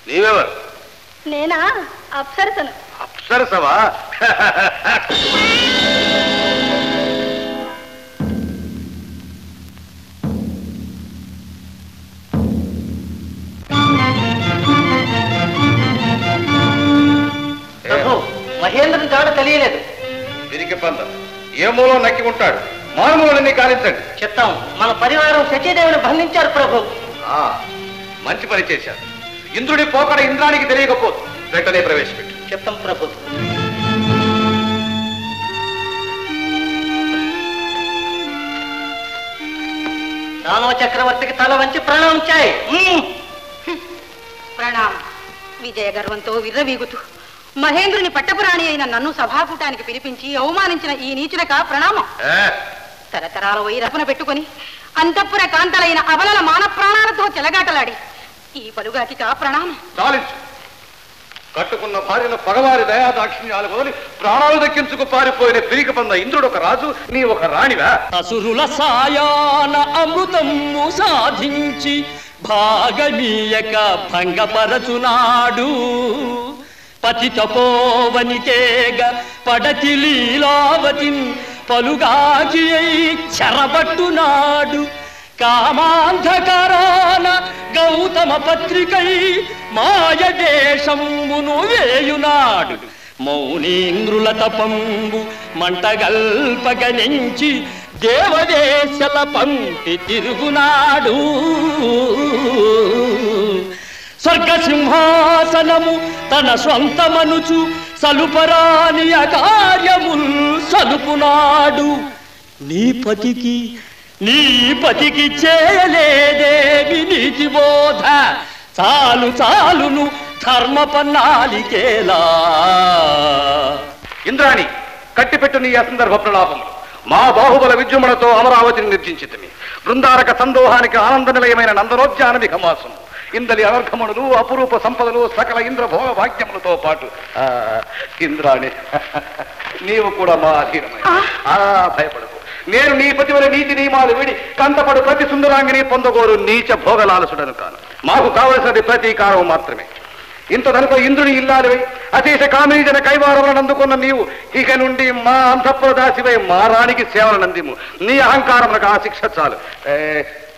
నీవెవరు నేనా అప్సరసను అప్సరసవా ప్రభు మహేంద్రుని జాడ తెలియలేదు తిరిగి పంద ఏ మూలో నక్కి ఉంటాడు మారుమూలని కాలించండి చెప్తాం మన పరివారం శచీదేవిని బంధించారు ప్రభు ఆ, మంచి పని చేశారు ఇంద్రుడి పోకడ ఇంద్రానికి తెలియకపోదు వెంటనే ప్రవేశపెట్టు చెప్తాం ప్రభు దానవ చక్రవర్తికి తల వంచి ప్రణామించాయి ప్రణామం విజయ గర్వంతో విర్రవీగుతూ మహేంద్రుని పట్టపురాణి అయిన నన్ను సభాకూటానికి పిలిపించి అవమానించిన ఈ నీచునక ప్రణామం ఏ, తరతరాల వైరపున పెట్టుకొని అంతఃపుర కాంతలైన అబలల మాన ప్రాణాలతో చెలగాటలాడి ఈ పలుగాటిక ప్రణామం చాలించు కట్టుకున్న భార్యను పగవారి దయా దాక్షిణ్యాలు వదిలి ప్రాణాలు దక్కించుకు పారిపోయిన పిరిగి పంద ఇంద్రుడు ఒక రాజు నీ ఒక రాణివా అసురుల సాయాన అమృతము సాధించి భాగమీయక భంగపరచునాడు పతి తపోవనికేగ పడతి లీలావతిన్ పలుగాకి అయి చెరబట్టునాడు కామాంధకారాన గౌతమ పత్రికై మాయ దేశమును వేయునాడు మౌనీంద్రుల తపంబు మంటగల్పగనించి దేవదేశల పంపి తిరుగునాడు స్వర్గ సింహాసనము తన స్వంతమనుచు సలుపరాని అకార్యముల్ సలుపునాడు నీ పతికి నీ పతికి చేయలేదేవి నీతి బోధ చాలు చాలును ధర్మ పన్నాలికేలా ఇంద్రాణి కట్టిపెట్టు నీ అసందర్భ ప్రలాపములు మా బాహుబల విజృంభణతో అమరావతిని నిర్జించితిమి బృందారక సందోహానికి ఆనంద నిలయమైన నందనోద్యాన విఘమాసం ఇందలి అనర్ఘమణులు అపురూప సంపదలు సకల ఇంద్ర భోగ భాగ్యములతో పాటు ఆ, ఇంద్రాణి నీవు కూడా మా అధీనమైన ఆ భయపడకు నేను నీ పతివల నీతి నియమాలు విడి కంటపడు ప్రతి సుందరాంగిని పొందగోరు నీచ భోగలాలసుడను కాను మాకు కావలసినది ప్రతీకారం మాత్రమే ఇంత దనుక ఇంద్రుని ఇల్లాలివై అశేష కామిజన కైవారములను అందుకున్న నీవు ఇక నుండి మా అంతఃపుర దాసివై మా రాణికి సేవలను అందిము నీ అహంకారములకు ఆ శిక్ష చాలు ఏ,